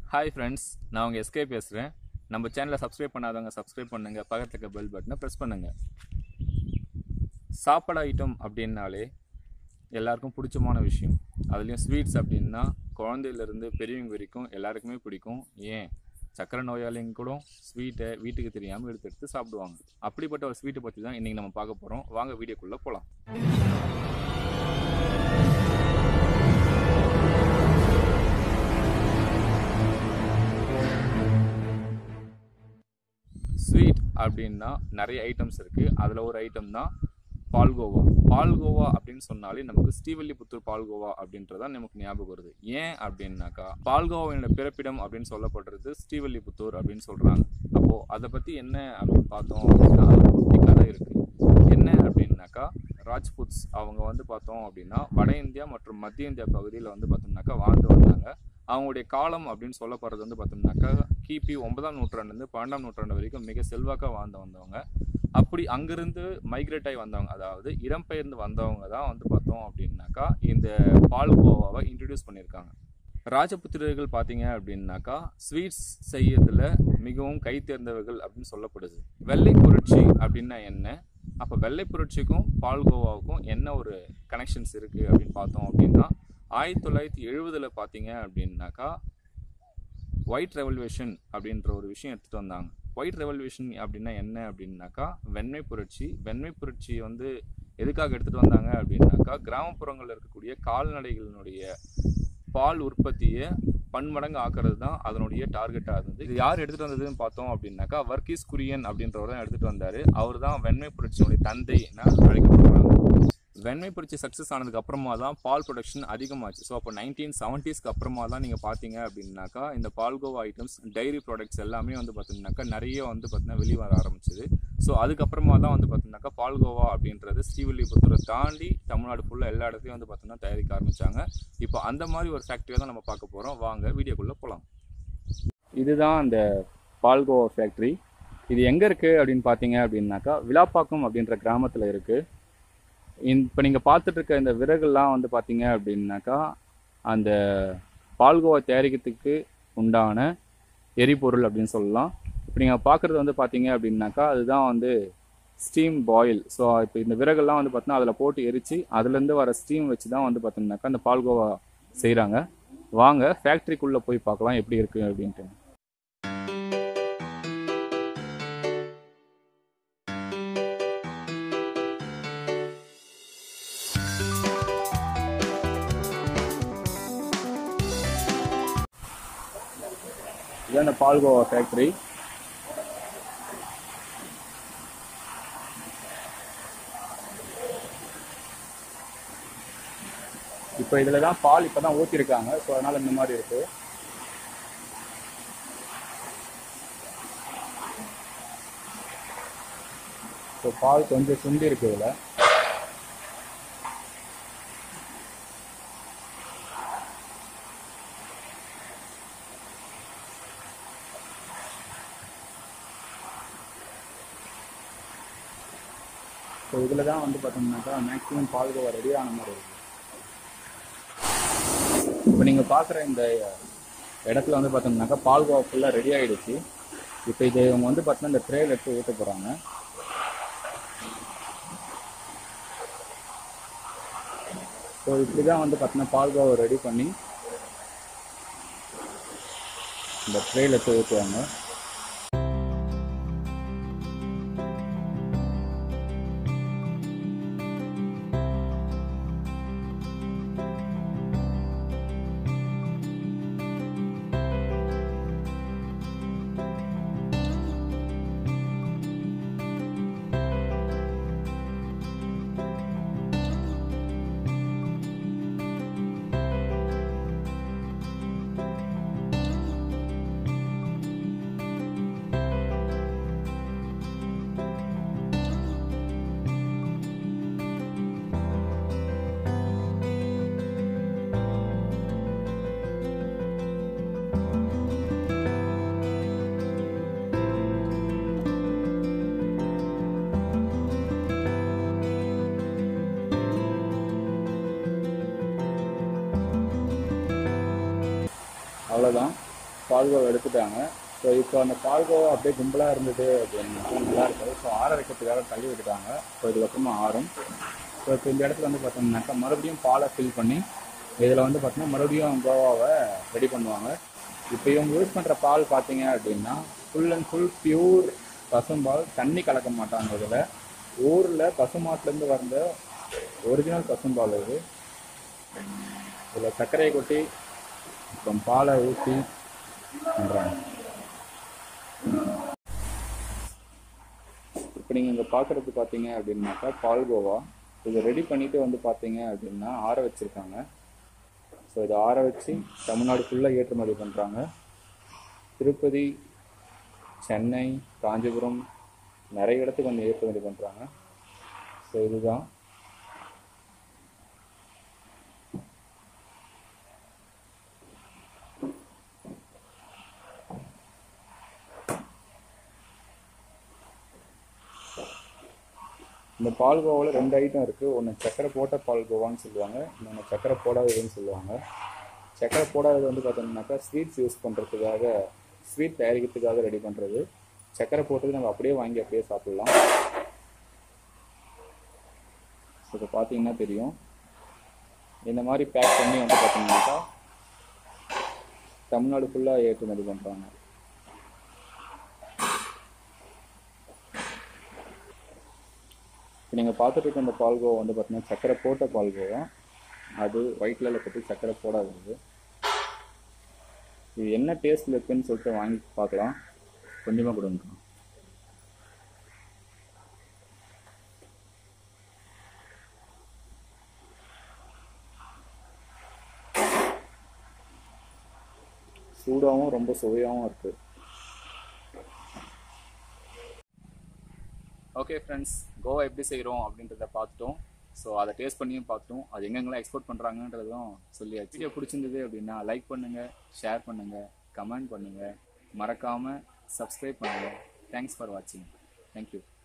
hi friends நான் உங்கள் SK பேசுகிறேன் நம்ம சேனலை சப்ஸ்கிரைப் பண்ணாதவங்க சப்ஸ்கிரைப் பண்ணுங்கள் பக்கத்தில் இருக்க பெல் பட்டனை ப்ரெஸ் பண்ணுங்கள் சாப்பாடு ஐட்டம் அப்படின்னாலே எல்லாருக்கும் பிடிச்சமான விஷயம் அதுலேயும் ஸ்வீட்ஸ் அப்படின்னா குழந்தையிலேருந்து பெரியவங்க வரைக்கும் எல்லாருக்குமே பிடிக்கும் ஏன் சக்கரை நோயாளிங்க கூட ஸ்வீட்டை வீட்டுக்கு தெரியாமல் எடுத்து எடுத்து சாப்பிடுவாங்க அப்படிப்பட்ட ஒரு ஸ்வீட்டை பற்றி தான் இன்றைக்கி நம்ம பார்க்க போகிறோம் வாங்க வீடியோக்குள்ளே போகலாம் ஸ்வீட் அப்படின்னா நிறைய ஐட்டம்ஸ் இருக்குது அதில் ஒரு ஐட்டம் தான் பால்கோவா பால்கோவா அப்படின்னு சொன்னாலே நமக்கு ஸ்ரீவில்லிபுத்தூர் பால்கோவா அப்படின்றதான் நமக்கு ஞாபகம் வருது ஏன் அப்படின்னாக்கா பால்கோவாவினோட பிறப்பிடம் அப்படின்னு சொல்லப்படுறது ஸ்ரீவில்லிபுத்தூர் அப்படின்னு சொல்கிறாங்க அப்போது அதை பற்றி என்ன அப்படின்னு பார்த்தோம் அப்படின்னா அது ஒரு குட்டி கதை இருக்குது என்ன அப்படின்னாக்கா ராஜ்புட்ஸ் அவங்க வந்து பார்த்தோம் அப்படின்னா வட இந்தியா மற்றும் மத்திய இந்தியா பகுதியில் வந்து பார்த்தோம்னாக்கா வாழ்ந்து வந்தாங்க அவங்களுடைய காலம் அப்படின்னு சொல்லப்படுறது வந்து பார்த்தோம்னாக்கா கிபி ஒன்பதாம் நூற்றாண்டுலேருந்து பன்னெண்டாம் நூற்றாண்டு வரைக்கும் மிக செல்வாக்காக வாழ்ந்து வந்தவங்க அப்படி அங்கிருந்து மைக்ரேட் ஆகி வந்தவங்க அதாவது இடம்பெயர்ந்து வந்தவங்க தான் வந்து பார்த்தோம் அப்படின்னாக்கா இந்த பால்கோவாவை இன்ட்ரடியூஸ் பண்ணியிருக்காங்க ராஜபுத்திரர்கள் பார்த்தீங்க அப்படின்னாக்கா ஸ்வீட்ஸ் செய்யறதுல மிகவும் கை தேர்ந்தவர்கள் அப்படின்னு சொல்லப்படுது வெள்ளை புரட்சி அப்படின்னா என்ன அப்போ வெள்ளை புரட்சிக்கும் பால்கோவாவுக்கும் என்ன ஒரு கனெக்ஷன்ஸ் இருக்குது அப்படின்னு பார்த்தோம் அப்படின்னா ஆயிரத்தி தொள்ளாயிரத்தி எழுபதில் பார்த்தீங்க அப்படின்னாக்கா ஒயிட் ரெவல்யூஷன் அப்படின்ற ஒரு விஷயம் எடுத்துகிட்டு வந்தாங்க ஒயிட் ரெவல்யூஷன் அப்படின்னா என்ன அப்படின்னாக்கா வெண்மை புரட்சி வெண்மை புரட்சி வந்து எதுக்காக எடுத்துகிட்டு வந்தாங்க அப்படின்னாக்கா கிராமப்புறங்களில் இருக்கக்கூடிய கால்நடைகளினுடைய பால் உற்பத்தியை பன்மடங்கு ஆக்குறது தான் அதனுடைய டார்கெட்டாக இருந்தது இது யார் எடுத்துகிட்டு வந்ததுன்னு பார்த்தோம் அப்படின்னாக்கா வர்கீஸ் குரியன் அப்படின்றவர் தான் எடுத்துகிட்டு வந்தார் அவர் தான் வெண்மை புரட்சியினுடைய தந்தை என அழைக்கப்படுறாங்க வெண்மை புரட்சி சக்ஸஸ் ஆனதுக்கு அப்புறமா தான் பால் ப்ரொடக்ஷன் அதிகமாச்சு ஸோ அப்போ நைன்டீன் செவன்ட்டீஸ்க்கு அப்புறமா தான் நீங்கள் பார்த்தீங்க அப்படின்னாக்கா இந்த பால்கோவா ஐட்டம்ஸ் டைரி ப்ராடக்ட்ஸ் எல்லாமே வந்து பார்த்தீங்கன்னாக்கா நிறைய வந்து பார்த்தீங்கன்னா வெளியே வர ஆரம்பிச்சது ஸோ அதுக்கப்புறமா தான் வந்து பார்த்தீங்கன்னாக்கா பால்கோவா அப்படின்றது ஸ்ரீவில்லிபுத்தூரை தாண்டி தமிழ்நாடு ஃபுல்லாக எல்லா இடத்துலையும் வந்து பார்த்தீங்கன்னா தயாரிக்க ஆரம்பிச்சாங்க இப்போ அந்த மாதிரி ஒரு ஃபேக்ட்ரியை தான் நம்ம பார்க்க போகிறோம் வாங்க வீடியோக்குள்ளே போகலாம் இதுதான் அந்த பால்கோவா ஃபேக்ட்ரி இது எங்கே இருக்குது அப்படின்னு பார்த்தீங்க அப்படின்னாக்கா விழாப்பாக்கம் அப்படின்ற கிராமத்தில் இருக்குது இப்போ நீங்கள் பார்த்துட்டு இருக்க இந்த விறகுலாம் வந்து பார்த்தீங்க அப்படின்னாக்கா அந்த பால்கோவா தயாரிக்கிறதுக்கு உண்டான எரிபொருள் அப்படின்னு சொல்லலாம் இப்போ நீங்கள் பார்க்குறது வந்து பார்த்தீங்க அப்படின்னாக்கா அதுதான் வந்து ஸ்டீம் பாயில் ஸோ இப்போ இந்த விறகுலாம் வந்து பார்த்தீங்கன்னா அதில் போட்டு எரித்து அதுலேருந்து வர ஸ்டீம் வச்சு தான் வந்து பார்த்தீங்கன்னாக்கா அந்த பால்கோவா செய்கிறாங்க வாங்க ஃபேக்ட்ரிக்குள்ளே போய் பார்க்கலாம் எப்படி இருக்குது அப்படின்ட்டு இதுதான் இந்த பால்கோவா ஃபேக்ட்ரி இப்போ இதில் தான் பால் இப்போ தான் ஊற்றிருக்காங்க ஸோ அதனால் இந்த மாதிரி இருக்கு ஸோ பால் கொஞ்சம் சுண்டி இருக்கு இதில் ஸோ இதில் தான் வந்து பார்த்தோம்னாக்கா மேக்ஸிமம் பால்கோவா ரெடி ஆன மாதிரி இருக்குது இப்போ நீங்கள் பார்க்குற இந்த இடத்துல வந்து பார்த்தோம்னாக்கா பால்கோவா ஃபுல்லாக ரெடி ஆகிடுச்சு இப்போ இது இவங்க வந்து பார்த்தீங்கன்னா இந்த ட்ரேல எடுத்து ஊற்ற போகிறாங்க ஸோ இப்படி தான் வந்து பார்த்தீங்கன்னா பால்கோவா ரெடி பண்ணி இந்த ட்ரேல எடுத்து ஊற்றுவாங்க அவ்வளோதான் பால்கோவா எடுத்துட்டாங்க ஸோ இப்போ அந்த பால்கோவா அப்படியே கும்பலாக இருந்தது அப்படின்னா நல்லா இருக்காது ஸோ ஆற வைக்கிறதுக்காக தள்ளி விட்டுட்டாங்க ஸோ இதுக்கப்புறமா ஆறும் ஸோ இப்போ இந்த இடத்துல வந்து பார்த்தோம்னாக்கா மறுபடியும் பாலை ஃபில் பண்ணி இதில் வந்து பார்த்தீங்கன்னா மறுபடியும் கோவாவை ரெடி பண்ணுவாங்க இப்போ இவங்க யூஸ் பண்ணுற பால் பார்த்தீங்க அப்படின்னா ஃபுல் அண்ட் ஃபுல் பியூர் பசும்பால் தண்ணி கலக்க மாட்டாங்க இதில் ஊரில் பசுமாட்டுலேருந்து வந்த ஒரிஜினல் பசும்பால் இது இதில் சர்க்கரையை கொட்டி அப்புறம் பாலை ஊற்றி பண்ணுறாங்க இப்போ நீங்கள் இங்கே பார்க்குறது பார்த்தீங்க அப்படின்னாக்கா பால்கோவா இதை ரெடி பண்ணிட்டு வந்து பார்த்தீங்க அப்படின்னா ஆற வச்சுருக்காங்க ஸோ இதை ஆற வச்சு தமிழ்நாடு ஃபுல்லாக ஏற்றுமதி பண்ணுறாங்க திருப்பதி சென்னை காஞ்சிபுரம் நிறைய இடத்துக்கு வந்து ஏற்றுமதி பண்ணுறாங்க ஸோ இதுதான் இந்த பால்கோவாவில் ரெண்டு ஐட்டம் இருக்குது ஒன்று சக்கரை போட்ட பால்கோவான்னு சொல்லுவாங்க இன்னொன்று சக்கரை போடாததுன்னு சொல்லுவாங்க சக்கரை போடாதது வந்து பார்த்தோம்னாக்கா ஸ்வீட்ஸ் யூஸ் பண்ணுறதுக்காக ஸ்வீட் தயாரிக்கிறதுக்காக ரெடி பண்ணுறது சக்கரை போட்டது நம்ம அப்படியே வாங்கி அப்படியே சாப்பிட்லாம் ஸோ இப்போ பார்த்தீங்கன்னா தெரியும் இந்த மாதிரி பேக் பண்ணி வந்து பார்த்தீங்கன்னாக்கா தமிழ்நாடு ஃபுல்லாக ஏற்றுமதி பண்ணுறாங்க இப்போ நீங்கள் பார்த்துட்டு இருக்க இந்த பால்கோவா வந்து பார்த்தீங்கன்னா சக்கரை போட்ட பால்கோவா அது ஒயிட் கலரில் கட்டி சக்கரை போடாதது இது என்ன டேஸ்ட்டில் இருக்குன்னு சொல்லிட்டு வாங்கி பார்க்கலாம் கொஞ்சமாக கொடுங்க சூடாகவும் ரொம்ப சுவையாகவும் இருக்குது ஓகே ஃப்ரெண்ட்ஸ் கோவா எப்படி செய்கிறோம் அப்படின்றத பார்த்துட்டோம் ஸோ அதை டேஸ்ட் பண்ணியும் பார்த்துட்டோம் அது எங்கெங்கெல்லாம் எக்ஸ்போர்ட் பண்ணுறாங்கன்றதும் சொல்லியாச்சு வீடியோ பிடிச்சிருந்தது அப்படின்னா லைக் பண்ணுங்கள் ஷேர் பண்ணுங்கள் கமெண்ட் பண்ணுங்கள் மறக்காமல் சப்ஸ்கிரைப் பண்ணுங்கள் தேங்க்ஸ் ஃபார் வாட்சிங் தேங்க்யூ